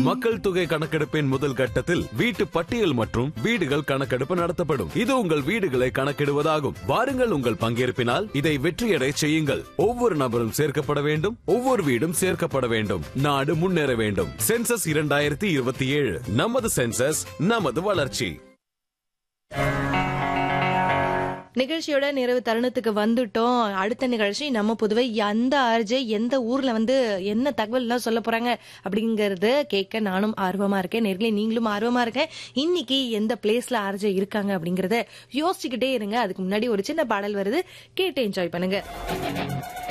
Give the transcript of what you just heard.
மக்கள் தொகை கணக்கெடுப்பின் முதல் கட்டத்தில் வீட்டு பட்டியல் மற்றும் வீடுகள் கணக்கெடுப்பு நடத்தப்படும் இது உங்கள் வீடுகளை கணக்கிடுவதாகும் வாருங்கள் உங்கள் பங்கேற்பினால் இதை வெற்றியடை செய்யுங்கள் ஒவ்வொரு நபரும் சேர்க்கப்பட வேண்டும் ஒவ்வொரு வீடும் சேர்க்கப்பட வேண்டும் நாடு முன்னேற வேண்டும் சென்சஸ் இரண்டாயிரத்தி இருபத்தி ஏழு நமது சென்சஸ் நமது வளர்ச்சி நிகழ்ச்சியோட நிறைவு தருணத்துக்கு வந்துட்டோம் அடுத்த நிகழ்ச்சி நம்ம புதுவை எந்த ஆர்ஜே எந்த ஊர்ல வந்து என்ன தகவல் எல்லாம் சொல்ல போறாங்க அப்படிங்கறது கேட்க நானும் ஆர்வமா இருக்கேன் நேர்களே நீங்களும் ஆர்வமா இருக்கேன் இன்னைக்கு எந்த பிளேஸ்ல ஆர்ஜே இருக்காங்க அப்படிங்கறத யோசிச்சுக்கிட்டே இருங்க அதுக்கு முன்னாடி ஒரு சின்ன பாடல் வருது கேட்டு என்ஜாய் பண்ணுங்க